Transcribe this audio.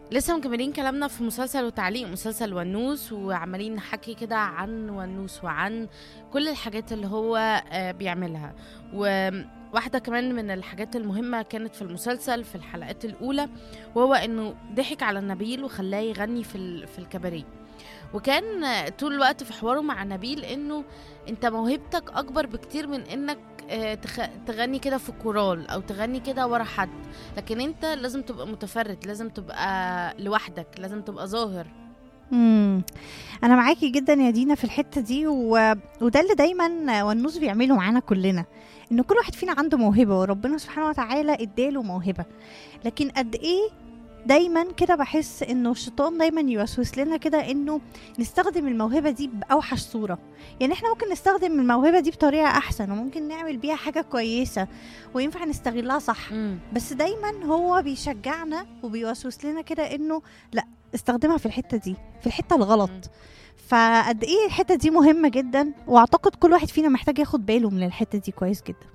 لسه مكملين كلامنا في مسلسل وتعليق مسلسل ونوس وعمالين نحكي كده عن ونوس وعن كل الحاجات اللي هو آه، بيعملها وواحدة كمان من الحاجات المهمة كانت في المسلسل في الحلقات الأولى وهو إنه ضحك على نبيل وخلاه يغني في ال- في الكباريه وكان آه، طول الوقت في حواره مع نبيل إنه أنت موهبتك أكبر بكتير من إنك آه، تخ- تغني كده في كورال أو تغني كده ورا حد لكن انت لازم تبقى متفرد لازم تبقى لوحدك لازم تبقى ظاهر امم انا معاكي جدا يا دينا في الحته دي و... وده اللي دايما والنوس بيعمله معانا كلنا ان كل واحد فينا عنده موهبه وربنا سبحانه وتعالى اداله موهبه لكن قد ايه دايما كده بحس انه الشيطان دايما يوسوس لنا كده انه نستخدم الموهبه دي باوحش صوره يعني احنا ممكن نستخدم الموهبه دي بطريقه احسن وممكن نعمل بيها حاجه كويسه وينفع نستغلها صح بس دايما هو بيشجعنا وبيوسوس لنا كده انه لا استخدمها في الحته دي في الحته الغلط مم. فقد ايه الحته دي مهمه جدا واعتقد كل واحد فينا محتاج ياخد باله من الحته دي كويس جدا